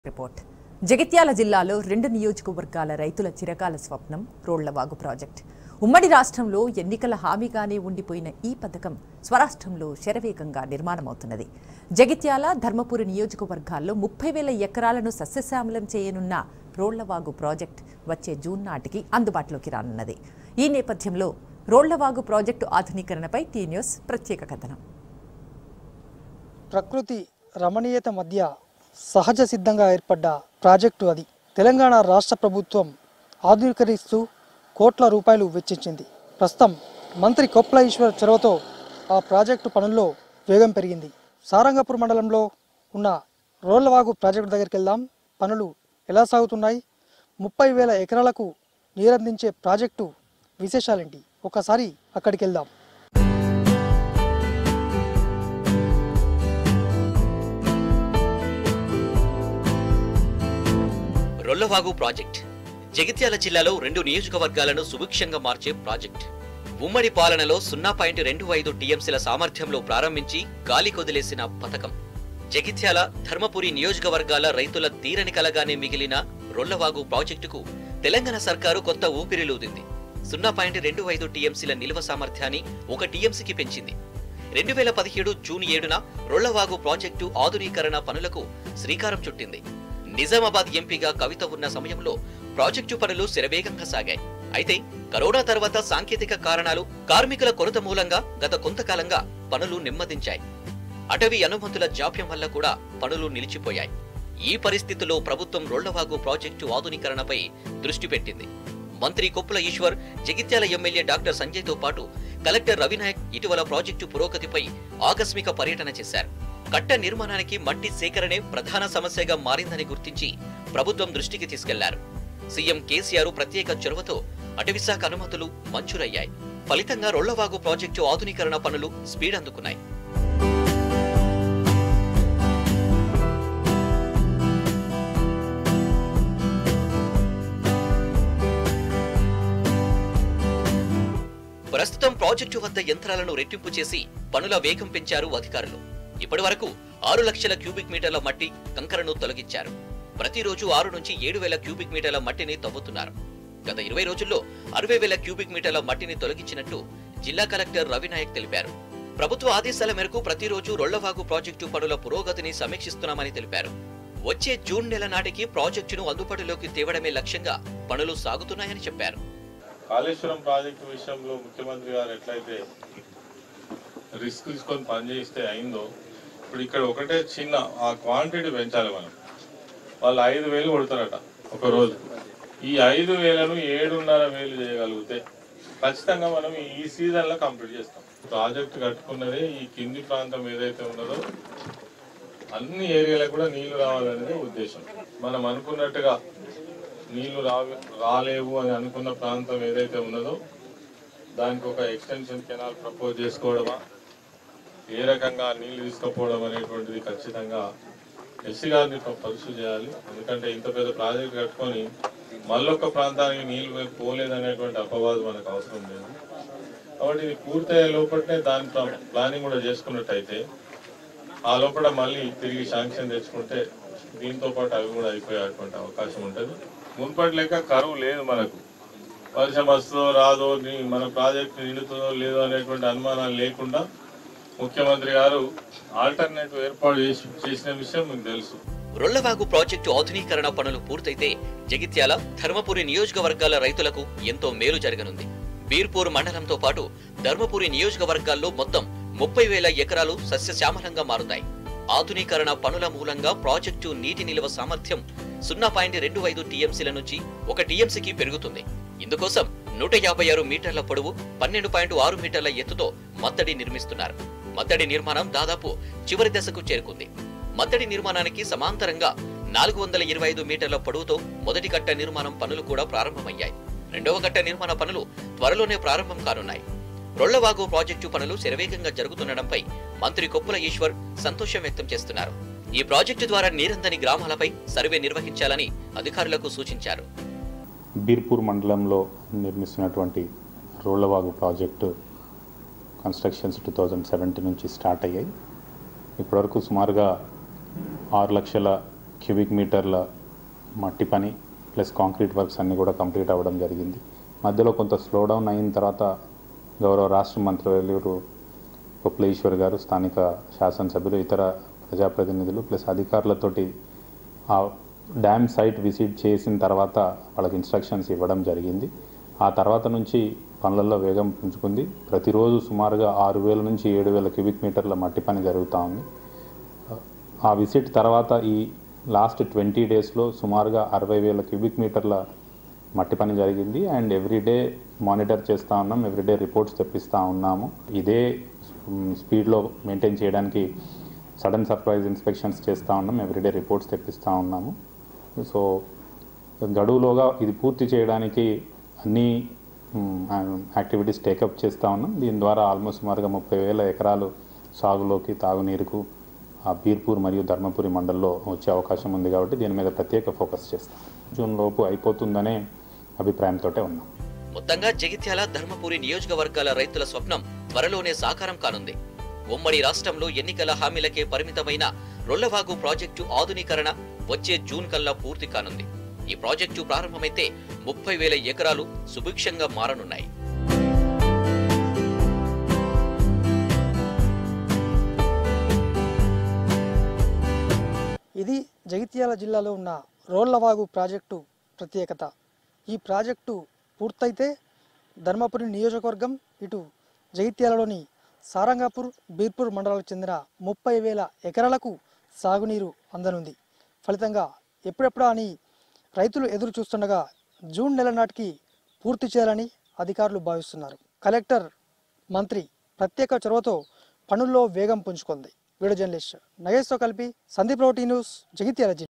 report Jagtial జిల్లాలో రెండు నియోజకవర్గాల రైతుల చిరకాల స్వప్నం రోళ్లవాగు ప్రాజెక్ట్ ఉమ్మడి రాష్ట్రంలో ఎన్నికల హామీగానే ఉండిపోయిన ఈ పథకం స్వరాష్ట్రంలో శరవేగంగా నిర్మాణమవుతున్నది జగిత్యాల ధర్మపురి నియోజకవర్గాల్లో ముప్పై వేల ఎకరాలను సస్యశ్యామలం చేయనున్న రోళ్లవాగు ప్రాజెక్ట్ వచ్చే జూన్ నాటికి అందుబాటులోకి రానున్నది ఈ నేపథ్యంలో రోళ్లవాగు ప్రాజెక్టు ఆధునీకరణపై టీ న్యూస్ ప్రత్యేక కథనం ప్రకృతి రమణీయత మధ్య సహజ సిద్ధంగా ఏర్పడ్డ ప్రాజెక్టు అది తెలంగాణ రాష్ట్ర ప్రభుత్వం ఆధునీకరిస్తూ కోట్ల రూపాయలు వెచ్చించింది ప్రస్తుతం మంత్రి కొప్ల ఈశ్వర్ చొరవతో ఆ ప్రాజెక్టు పనుల్లో వేగం పెరిగింది సారంగపూర్ మండలంలో ఉన్న రోళ్లవాగు ప్రాజెక్టు దగ్గరికి వెళ్దాం పనులు ఎలా సాగుతున్నాయి ముప్పై వేల ఎకరాలకు నీరందించే ప్రాజెక్టు విశేషాలేంటి ఒకసారి అక్కడికి వెళ్దాం రొల్లవాగు ప్రాజెక్ట్ జగిత్యాల జిల్లాలో రెండు నియోజకవర్గాలను సుభిక్షంగా మార్చే ప్రాజెక్ట్ ఉమ్మడి పాలనలో సున్నా పాయింట్ రెండు ఐదు టీఎంసీల సామర్థ్యంలో ప్రారంభించి గాలి కొదిలేసిన పథకం జగిత్యాల ధర్మపురి నియోజకవర్గాల రైతుల తీరని కలగానే మిగిలిన రొల్లవాగు ప్రాజెక్టుకు తెలంగాణ సర్కారు కొత్త ఊపిరిలూదింది సున్నా పాయింట్ రెండు ఐదు టీఎంసీల నిల్వ సామర్థ్యాన్ని ఒక టీఎంసీకి పెంచింది రెండు వేల పదిహేడు జూన్ ఏడున రొల్లవాగు ప్రాజెక్టు ఆధునీకరణ పనులకు శ్రీకారం చుట్టింది నిజామాబాద్ ఎంపీగా కవిత ఉన్న సమయంలో ప్రాజెక్టు పనులు శరవేగంగా సాగాయి అయితే కరోనా తర్వాత సాంకేతిక కారణాలు కార్మికుల కొరత మూలంగా గత కొంతకాలంగా పనులు నెమ్మదించాయి అటవీ అనుమతుల జాప్యం వల్ల కూడా పనులు నిలిచిపోయాయి ఈ పరిస్థితుల్లో ప్రభుత్వం రోళ్లవాగు ప్రాజెక్టు ఆధునీకరణపై దృష్టి పెట్టింది మంత్రి కొప్పుల ఈశ్వర్ జగిత్యాల ఎమ్మెల్యే డాక్టర్ సంజయ్తో పాటు కలెక్టర్ రవినాయక్ ఇటీవల ప్రాజెక్టు పురోగతిపై ఆకస్మిక పర్యటన చేశారు కట్ట నిర్మాణానికి మట్టి సేకరణే ప్రధాన సమస్యగా మారిందని గుర్తించి ప్రభుత్వం దృష్టికి తీసుకెళ్లారు సీఎం కేసీఆర్ ప్రత్యేక చొరవతో అటవీశాఖ అనుమతులు మంజూరయ్యాయి ఫలితంగా రోళ్లవాగు ప్రాజెక్టు ఆధునీకరణ పనులు స్పీడ్ అందుకున్నాయి ప్రస్తుతం ప్రాజెక్టు వద్ద యంత్రాలను రెట్టింపు చేసి పనుల వేగం పెంచారు అధికారులు ఇప్పటి వరకు ఆరు లక్షల క్యూబిక్ మీటర్ల మట్టి కంకరను తొలగించారు ప్రతిరోజు ఆరు నుంచి ఏడు వేల క్యూబిక్ మీటర్ల మట్టిని తవ్వుతున్నారు గత ఇరవై రోజుల్లో అరవై వేల క్యూబిక్ మీటర్ల మట్టిని తొలగించినట్టు జిల్లా కలెక్టర్ రవినాయక్ తెలిపారు ప్రభుత్వ ఆదేశాల మేరకు ప్రతిరోజు రొళ్లవాగు ప్రాజెక్టు పనుల పురోగతిని సమీక్షిస్తున్నామని తెలిపారు వచ్చే జూన్ నెల నాటికి ప్రాజెక్టును అందుబాటులోకి తేవడమే లక్ష్యంగా పనులు సాగుతున్నాయని చెప్పారు కాళేశ్వరం ప్రాజెక్టు విషయంలో ముఖ్యమంత్రి గారు ఎట్లయితే రిస్క్ తీసుకొని పనిచేస్తే అయిందో ఇప్పుడు ఇక్కడ ఒకటే చిన్న ఆ క్వాంటిటీ పెంచాలి మనం వాళ్ళు ఐదు వేలు కొడతారట ఒక రోజు ఈ ఐదు వేలను ఏడున్నర వేలు చేయగలిగితే ఖచ్చితంగా మనం ఈ సీజన్లో కంప్లీట్ చేస్తాం ప్రాజెక్ట్ కట్టుకున్నదే ఈ కింది ప్రాంతం ఏదైతే ఉన్నదో అన్ని ఏరియాలకు కూడా నీళ్లు రావాలనేది ఉద్దేశం మనం అనుకున్నట్టుగా నీళ్లు రావి రాలేవు అని అనుకున్న ప్రాంతం ఏదైతే ఉన్నదో దానికి ఒక ఎక్స్టెన్షన్ కెనాల్ ప్రపోజ్ చేసుకోవడమా ఏ రకంగా నీళ్లు తీసుకుపోవడం అనేటువంటిది ఖచ్చితంగా ఎస్సీ గారిని పరిశీలి చేయాలి ఎందుకంటే ఇంత పెద్ద ప్రాజెక్ట్ కట్టుకొని మళ్ళొక్క ప్రాంతానికి నీళ్లు పోలేదనేటువంటి అపవాదం మనకు అవసరం లేదు కాబట్టి ఇది పూర్తయ్యే లోపలనే దాని ప్లా- ప్లానింగ్ కూడా చేసుకున్నట్టయితే ఆ లోపల మళ్ళీ తిరిగి శాంక్షన్ తెచ్చుకుంటే దీంతో పాటు అవి కూడా అయిపోయేటువంటి అవకాశం ఉంటుంది మున్పటి లెక్క కరువు లేదు మనకు వర్షం వస్తుందో రాదో నీ- మన ప్రాజెక్ట్ నిండుతుందో లేదో అనేటువంటి అనుమానాలు లేకుండా ముఖ్యమంత్రి గారు ఆల్టర్నేటివ్ ఏర్పాటు చేసి చేసిన విషయం మీకు తెలుసు రొళ్లవాగు ప్రాజెక్టు ఆధునీకరణ పనులు పూర్తయితే జగిత్యాల ధర్మపురి నియోజకవర్గాల రైతులకు ఎంతో మేలు జరగనుంది బీర్పూర్ మండలంతో పాటు ధర్మపురి నియోజకవర్గాల్లో మొత్తం ముప్పై వేల ఎకరాలు సస్యశ్యామలంగా మారుతాయి ఆధునీకరణ పనుల మూలంగా ప్రాజెక్టు నీటి నిల్వ సామర్థ్యం సున్నా పాయింట్ రెండు ఐదు టీఎంసీల నుంచి ఒక టీఎంసీకి పెరుగుతుంది ఇందుకోసం నూట యాభై ఆరు మీటర్ల పొడవు పన్నెండు పాయింట్ ఆరు మీటర్ల ఎత్తుతో మత్తడి నిర్మిస్తున్నారు మత్తడి నిర్మాణం దాదాపు చివరి దశకు చేరుకుంది మత్తడి నిర్మాణానికి సమాంతరంగా నాలుగు వందల ఇరవై ఐదు మీటర్ల పొడవుతో మొదటి కట్ట నిర్మాణం పనులు కూడా ప్రారంభమయ్యాయి రెండవ కట్ట నిర్మాణ పనులు త్వరలోనే ప్రారంభం కానున్నాయి రొళ్లవాగు ప్రాజెక్టు పనులు శరవేగంగా జరుగుతుండడంపై మంత్రి కొప్పుల ఈశ్వర్ సంతోషం వ్యక్తం చేస్తున్నారు ఈ ప్రాజెక్టు ద్వారా నీరందని గ్రామాలపై సర్వే నిర్వహించాలని అధికారులకు సూచించారు బీర్పూర్ మండలంలో నిర్మిస్తున్నటువంటి Rollavagu project constructions two thousand seventeen నుంచి స్టార్ట్ అయ్యాయి ఇప్పటివరకు సుమారుగా ఆరు లక్షల క్యూబిక్ మీటర్ల మట్టి పని ప్లస్ కాంక్రీట్ వర్క్స్ అన్నీ కూడా కంప్లీట్ అవ్వడం జరిగింది మధ్యలో కొంత స్లో డౌన్ అయిన తర్వాత గౌరవ రాష్ట్ర మంత్రివర్యులు కొప్లేశ్వర్ గారు స్థానిక శాసనసభ్యులు ఇతర ప్రజాప్రతినిధులు ప్లస్ అధికారులతోటి ఆ డ్యామ్ సైట్ విజిట్ చేసిన తర్వాత వాళ్ళకి ఇన్స్ట్రక్షన్స్ ఇవ్వడం జరిగింది ఆ తర్వాత నుంచి పనులలో వేగం పుంజుకుంది ప్రతిరోజు సుమారుగా ఆరు వేల నుంచి ఏడు వేల క్యూబిక్ మీటర్ల మట్టి పని జరుగుతూ ఉంది ఆ విజిట్ తర్వాత ఈ లాస్ట్ ట్వంటీ డేస్లో సుమారుగా అరవై వేల క్యూబిక్ మీటర్ల మట్టి పని జరిగింది అండ్ ఎవ్రీడే మానిటర్ చేస్తూ ఉన్నాం ఎవ్రీడే రిపోర్ట్స్ తెప్పిస్తూ ఉన్నాము ఇదే మ్, స్పీడ్లో మెయింటైన్ చేయడానికి సడన్ సర్ప్రైజ్ ఇన్స్పెక్షన్స్ చేస్తూ ఉన్నాం ఎవ్రీడే రిపోర్ట్స్ తెప్పిస్తూ ఉన్నాము సో గడువులోగా ఇది పూర్తి చేయడానికి అన్ని యాక్టివిటీస్ టేకప్ చేస్తూ ఉన్నాం దీని ద్వారా ఆల్మోస్ట్ సుమారుగా ముప్పై వేల ఎకరాలు సాగులోకి తాగునీరుకు ఆ బీర్పూర్ మరియు ధర్మపురి మండల్లో వచ్చే అవకాశం ఉంది కాబట్టి దీని మీద ప్రత్యేక ఫోకస్ చేస్తాం జూన్ లోపు అయిపోతుందనే అభిప్రాయంతో ఉన్నాం మొత్తంగా జగిత్యాల ధర్మపురి నియోజకవర్గాల రైతుల స్వప్నం త్వరలోనే సాకారం కానుంది ఉమ్మడి రాష్ట్రంలో ఎన్నికల హామీలకే పరిమితమైన రొల్లవాగు ప్రాజెక్టు ఆధునీకరణ వచ్చే జూన్ కల్లా పూర్తి కానుంది ఈ ప్రాజెక్టు ప్రారంభమైతే ముప్పై వేల ఎకరాలు సుభిక్షంగా మారనున్నాయి ఇది జగిత్యాల జిల్లాలో ఉన్న రోళ్లవాగు ప్రాజెక్టు ప్రత్యేకత ఈ ప్రాజెక్టు పూర్తయితే ధర్మపురి నియోజకవర్గం ఇటు జగిత్యాలలోని సారంగాపూర్ బీర్పూర్ మండలాలకు చెందిన ముప్పై వేల ఎకరాలకు సాగునీరు అందనుంది ఫలితంగా ఎప్పుడెప్పుడా అని రైతులు ఎదురు చూస్తుండగా జూన్ నెల నాటికి పూర్తి చేయాలని అధికారులు భావిస్తున్నారు కలెక్టర్ మంత్రి ప్రత్యేక చొరవతో పనుల్లో వేగం పుంజుకుంది వీడియో జర్నలిస్ట్ నగేష్తో కలిపి సందీప్ రోటీ న్యూస్ జగిత్యాల జిల్లా